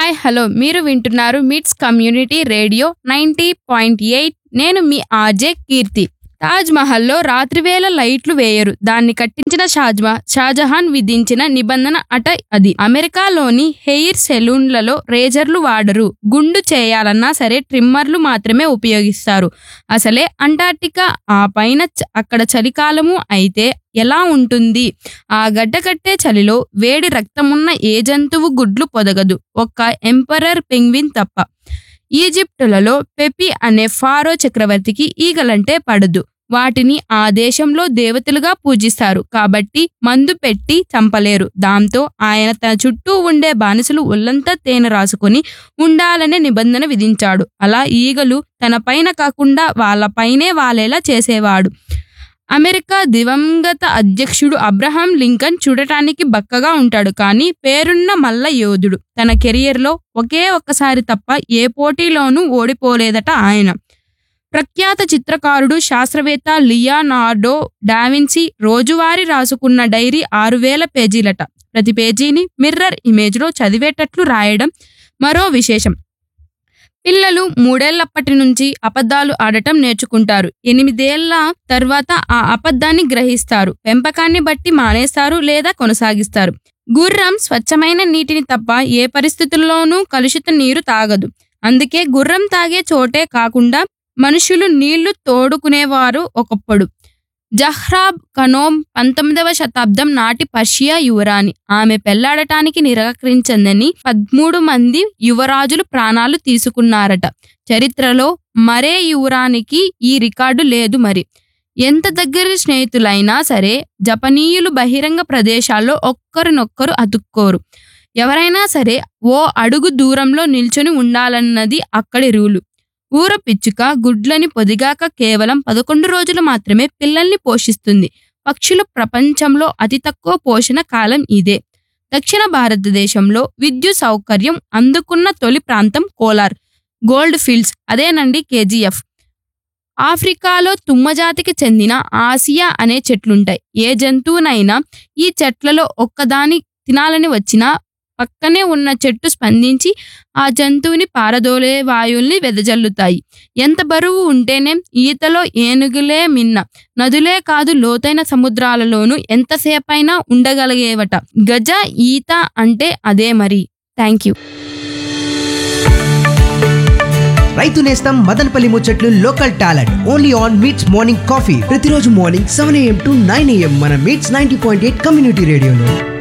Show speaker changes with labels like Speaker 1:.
Speaker 1: hi hello మీరు వింటున్నారు MITS community radio ninety point eight నేను మీ ఆర్జే కీర్తి తాజ్ మహల్లో రాత్రివేళ లైట్లు వేయరు దాన్ని కట్టించిన షాజ్మా షాజహాన్ విధించిన నిబంధన అట అది అమెరికాలోని హెయిర్ సెలూన్లలో రేజర్లు వాడరు గుండు చేయాలన్నా సరే ట్రిమ్మర్లు మాత్రమే ఉపయోగిస్తారు అసలే అంటార్టికా ఆ పైన చ- అక్కడ చలికాలము అయితే ఎలా ఉంటుంది ఆ గడ్డకట్టే చలిలో వేడి రక్తమున్న ఏ జంతువు గుడ్లు పొదగదు ఒక్క ఎంపరర్ పెంగ్విన్ తప్ప ఈజిప్టులలో పెపి అనే ఫారో చక్రవర్తికి ఈగలంటే పడదు వాటిని ఆ దేశంలో దేవతలుగా పూజిస్తారు కాబట్టి మందు పెట్టి చంపలేరు దాంతో ఆయన తన చుట్టూ ఉండే బానిసలు ఒళ్ళంతా తేనె రాసుకొని ఉండాలనే నిబంధన విధించాడు అలా ఈగలు తన పైన కాకుండా వాళ్ళపైనే వాలేలా చేసేవాడు అమెరికా దివంగత అధ్యక్షుడు అబ్రహాం లింకన్ చూడటానికి బక్కగా ఉంటాడు కానీ పేరున్న మల్ల యోధుడు తన కెరియర్లో ఒకే ఒక్కసారి తప్ప ఏ పోటీలోనూ ఓడిపోలేదట ఆయన ప్రఖ్యాత చిత్రకారుడు శాస్త్రవేత్త లియానార్డో డావిన్సీ రోజువారీ రాసుకున్న డైరీ ఆరు వేల పేజీలట ప్రతి పేజీని మిర్రర్ ఇమేజ్లో చదివేటట్లు రాయడం మరో విశేషం పిల్లలు మూడేళ్లప్పటి నుంచి అబద్ధాలు ఆడటం నేర్చుకుంటారు ఎనిమిదేళ్ల తర్వాత ఆ అబద్ధాన్ని గ్రహిస్తారు పెంపకాన్ని బట్టి మానేస్తారు లేదా కొనసాగిస్తారు గుర్రం స్వచ్ఛమైన నీటిని తప్ప ఏ పరిస్థితుల్లోనూ కలుషిత నీరు తాగదు అందుకే గుర్రం తాగే చోటే కాకుండా మనుషులు నీళ్లు తోడుకునేవారు ఒకప్పుడు జహ్రాబ్ కనోమ్ పంతొమ్మిదవ శతాబ్దం నాటి పర్షియా యువరాణి ఆమె పెళ్లాడటానికి నిరాకరించిందని పదమూడు మంది యువరాజులు ప్రాణాలు తీసుకున్నారట చరిత్రలో మరే యువరానికి ఈ రికార్డు లేదు మరి ఎంత దగ్గర స్నేహితులైనా సరే జపనీయులు బహిరంగ ప్రదేశాల్లో ఒక్కరినొక్కరు అతుక్కోరు ఎవరైనా సరే ఓ అడుగు దూరంలో నిల్చొని ఉండాలన్నది అక్కడి రూలు ఊర పిచ్చుక గుడ్లని పొదిగాక కేవలం పదకొండు రోజులు మాత్రమే పిల్లల్ని పోషిస్తుంది పక్షుల ప్రపంచంలో అతి తక్కువ పోషణ కాలం ఇదే దక్షిణ భారతదేశంలో విద్యుత్ సౌకర్యం అందుకున్న తొలి ప్రాంతం కోలార్ గోల్డ్ ఫీల్డ్స్ అదేనండి కేజీఎఫ్ ఆఫ్రికాలో తుమ్మజాతికి చెందిన ఆసియా అనే చెట్లుంటాయి ఏ జంతువునైనా ఈ చెట్లలో ఒక్కదాని తినాలని వచ్చినా పక్కనే ఉన్న చెట్టు స్పందించి ఆ జంతువుని పారదోలే వాయువుల్ని వెదజల్లుతాయి ఎంత బరువు ఉంటేనే ఈతలో ఏనుగులే మిన్న నదులే కాదు లోతైన సముద్రాలలోనూ ఎంతసేపైనా ఉండగలిగేవట గజ ఈత అంటే అదే మరి థ్యాంక్ యూ
Speaker 2: రైతు నేస్తం మదనపల్లి ముచ్చట్లు local talent only on MITS morning coffee ప్రతిరోజు morning seven AM to nine AM మన MITS ninety point eight community రేడియోలో